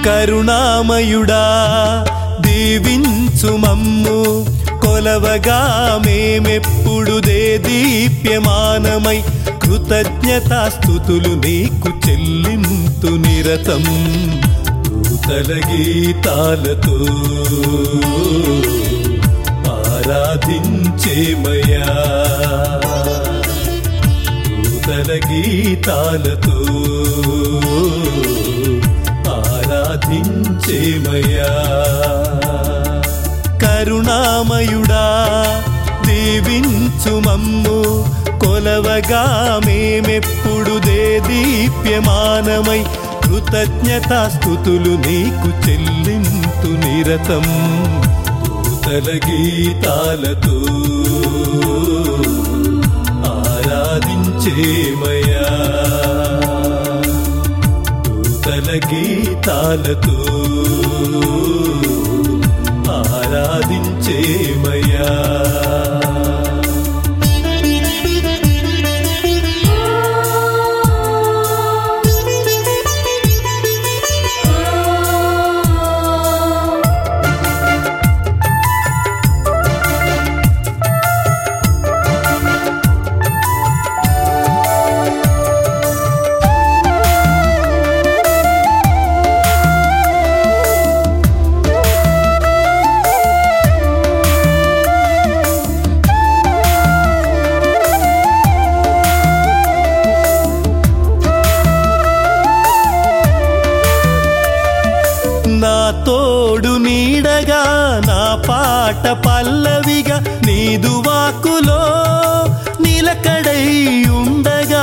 కరుణామయుడా దీవించు మమ్ము కొలవగా మేమెప్పుడు దే దీప్యమానమై కృతజ్ఞతాస్థుతులు నీకు చెల్లింతు నిరతం దూతల గీతాలతో ఆరాధించేమయా దూతల గీతాలతో ఆరాధించేమయా కరుణామయుడా దీవించు మమ్ము కొలవగా మేమెప్పుడు దే దీప్యమానమై కృతజ్ఞతాస్థుతులు నీకు చెల్లింతు నిరతం దూతల గీతాలతో ఆరాధించేమయా దూతల గీతాలతో ఆరాధించేమయా నా తోడు నీడగా నా పాట పల్లవిగా నీదు వాకులో నిలకడై ఉండగా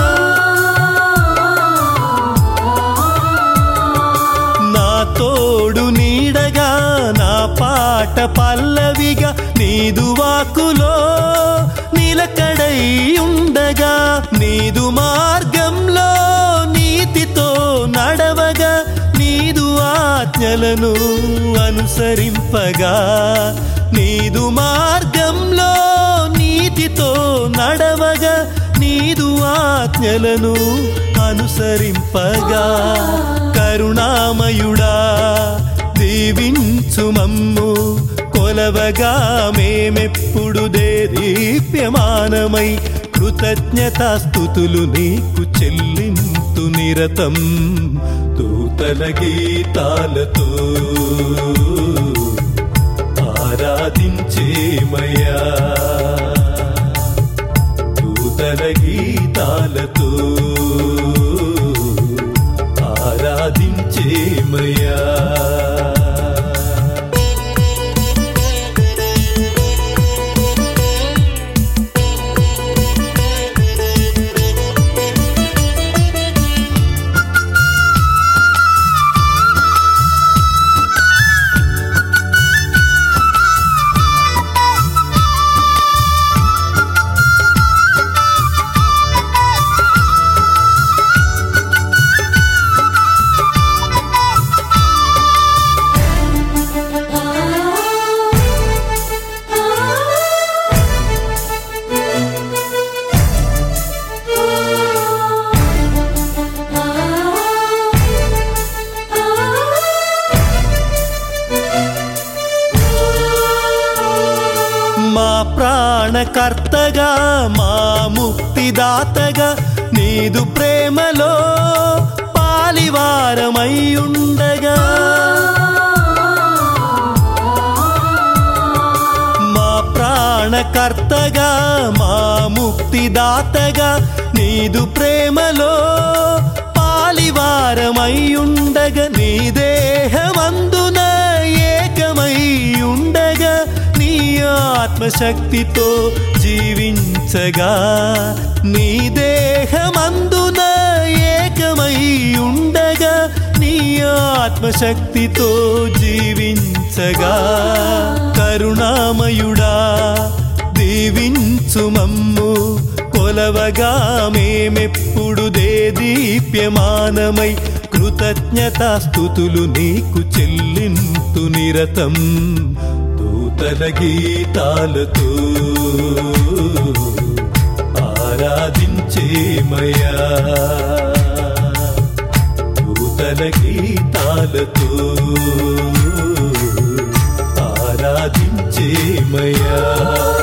నా తోడు నీడగా నా పాట పల్లవిగా నీదు వాకులో నిలకడై ఉండగా నీదు మార్గంలో నీతితో నడవగా నీదు ఆజ్ఞలను అనుసరింపగా నీదు మార్గంలో నీతితో నడవగా నీదు ఆజ్ఞలను అనుసరింపగా కరుణామయుడా దీవించు మమ్ము కొలవగా మేమెప్పుడు దే దీప్యమానమై కృతజ్ఞతాస్థుతులు నీకు చెల్లింతు నిరతం దూతల గీతాలతో ఆరాధించేమయా దూతల గీతాలతో ఆరాధించేమయా మా ప్రాణకర్తగా మా ముక్తిదాతగా నీదు ప్రేమలో పాలివారమై ఉండగా మా ప్రాణకర్తగా మా ముక్తిదాతగా నీదు ప్రేమలో పాలివారమై ఉండగా నీ దేహమందున ఏకమై ఉండగా నీ ఆత్మశక్తితో జీవించగా నీ దేహమందున ఏకమై ఉండగా నీ ఆత్మశక్తితో జీవించగా కరుణామయుడా దీవించు మమ్ము కొలవగా మేమెప్పుడు దే దీప్యమానమై కృతజ్ఞతాస్థుతులు నీకు చెల్లింతు నిరతం దూతల గీతాలతో ఆరాధించేమయా దూతల దూతల గీతాలతో ఆరాధించేమయా